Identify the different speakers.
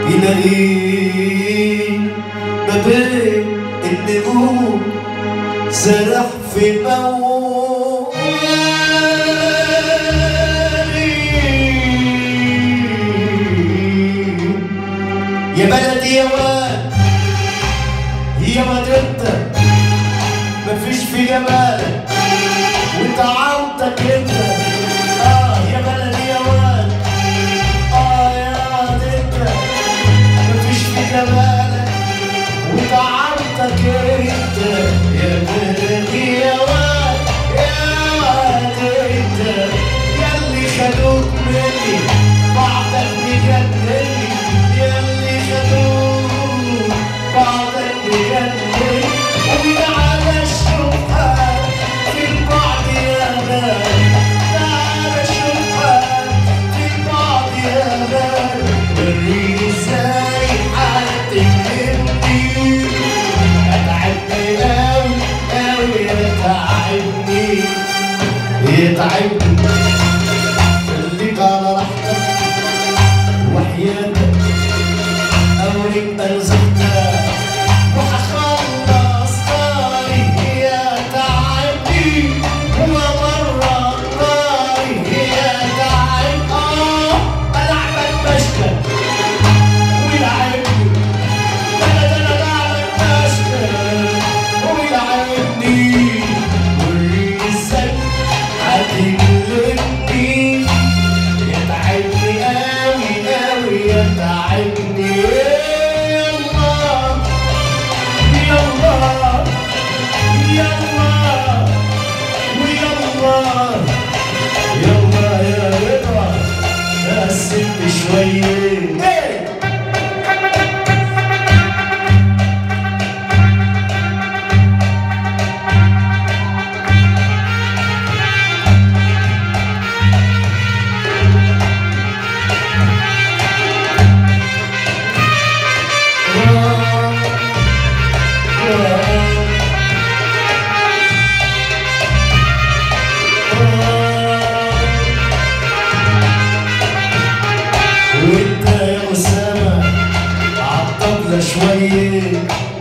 Speaker 1: يلاقيه ما بين النجوم سرح في موالي يا بلدي يا واد هي مدينتك مفيش في جمالك وانت عودتك انت اه يا بلدي يا واد اه يا واد انت مفيش في جمالك وانت عودتك انت يا بلدي يا واد يا واد انت ياللي خدوك مني بعدك بجنني ياللي خدوك بعدك بجنني وعلى الشبهات في البعد يا غالي تعال شوفها في البعد يا غالي وريني ازاي هتكلمني اتعبني اوي اوي يتعبني يتعبني خليك على راحتك وحياتك اوريك انزلتك وهخلص طاري يا تعبني ومرة طاري يا تعب اه العبك بشكل ويلعبني انا ده انا لعبك بشكل ويلعبني وريني ازاي هتجلبني يتعبني قوي قوي يتعبني يلا يلا ويلا يلا يا رضا قسم شوية وانت يا اسامه عالطبلة شوية